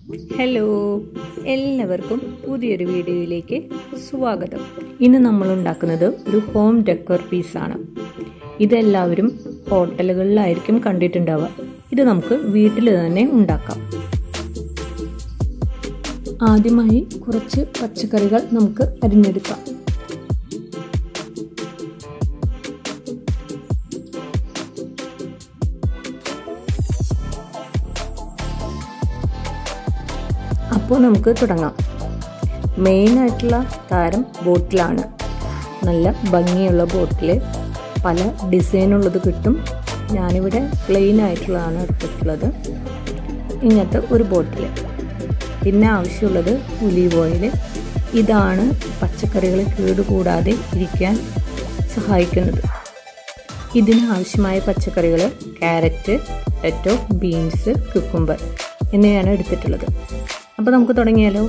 hello എല്ലാവർക്കും പുതിയൊരു വീഡിയോയിലേക്ക് സ്വാഗതം ഇന്ന് നമ്മൾ ഉണ്ടാക്കുന്നത് ഒരു ഹോം ഡെക്കോർ പീസാണ് ഇതെല്ലാവരും ഹോട്ടലുകളിലായിരിക്കും കണ്ടിട്ടുണ്ടാവുക ഇത് നമുക്ക് വീട്ടിൽ തന്നെ ഉണ്ടാക്കാം ആദ്യമായി കുറച്ച് പച്ചക്കറികൾ നമുക്ക് അരിഞ്ഞെടുക്കാം അപ്പോൾ നമുക്ക് തുടങ്ങാം മെയിനായിട്ടുള്ള താരം ബോട്ടിലാണ് നല്ല ഭംഗിയുള്ള ബോട്ടിൽ പല ഡിസൈനുള്ളത് കിട്ടും ഞാനിവിടെ പ്ലെയിൻ ആയിട്ടുള്ളതാണ് എടുത്തിട്ടുള്ളത് ഇങ്ങനത്തെ ഒരു ബോട്ടിൽ പിന്നെ ആവശ്യമുള്ളത് ഒലീവ് ഓയിൽ ഇതാണ് പച്ചക്കറികൾ കേടുകൂടാതെ ഇരിക്കാൻ സഹായിക്കുന്നത് ഇതിന് ആവശ്യമായ പച്ചക്കറികൾ ക്യാരറ്റ് പൊട്ടറ്റോ ബീൻസ് കുക്കുംബർ എന്നിവയാണ് എടുത്തിട്ടുള്ളത് അപ്പോൾ നമുക്ക് തുടങ്ങിയാലോ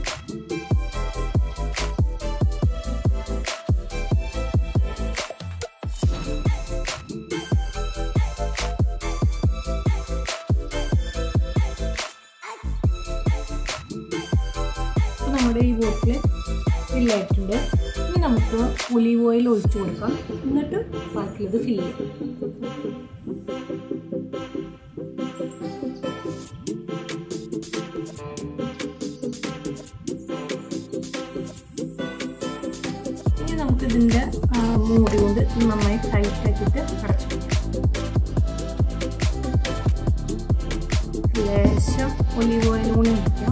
നമ്മുടെ ഈ ബോട്ടിൽ ഫില്ലായിട്ടുണ്ട് ഇനി നമുക്ക് ഒലീവ് ഓയിൽ ഒഴിച്ചു കൊടുക്കാം എന്നിട്ട് ബാക്കിയുള്ളത് ഫില്ല് ചെയ്യാം ഇനി നമുക്ക് ഇതിൻ്റെ മൂടി കൊണ്ട് നന്നായി ടൈറ്റ് ആക്കിയിട്ട് അടച്ചു ലേശം ഒലീവ് ഓയിൽ കൂടി ഒഴിക്കാം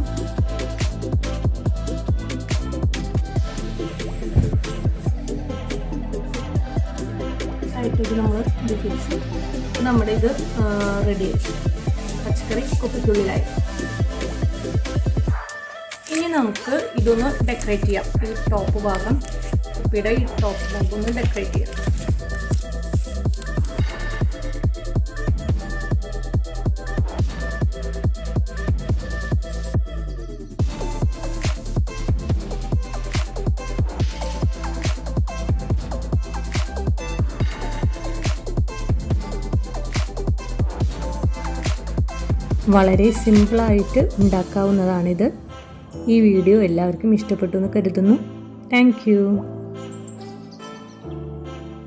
ആയിട്ടേക്ക് നമ്മൾ ഇത് ഫിക്സ് നമ്മുടെ ഇത് റെഡി പച്ചക്കറി കുപ്പിക്കുള്ളിലായി ഇനി നമുക്ക് ഇതൊന്ന് ഡെക്കറേറ്റ് ചെയ്യാം ഈ ടോപ്പ് ഭാഗം കുപ്പിയുടെ ഈ ടോപ്പ് ഭാഗം ഒന്ന് ഡെക്കറേറ്റ് ചെയ്യാം വളരെ സിമ്പിളായിട്ട് ഉണ്ടാക്കാവുന്നതാണിത് ഈ വീഡിയോ എല്ലാവർക്കും ഇഷ്ടപ്പെട്ടു എന്ന് കരുതുന്നു താങ്ക്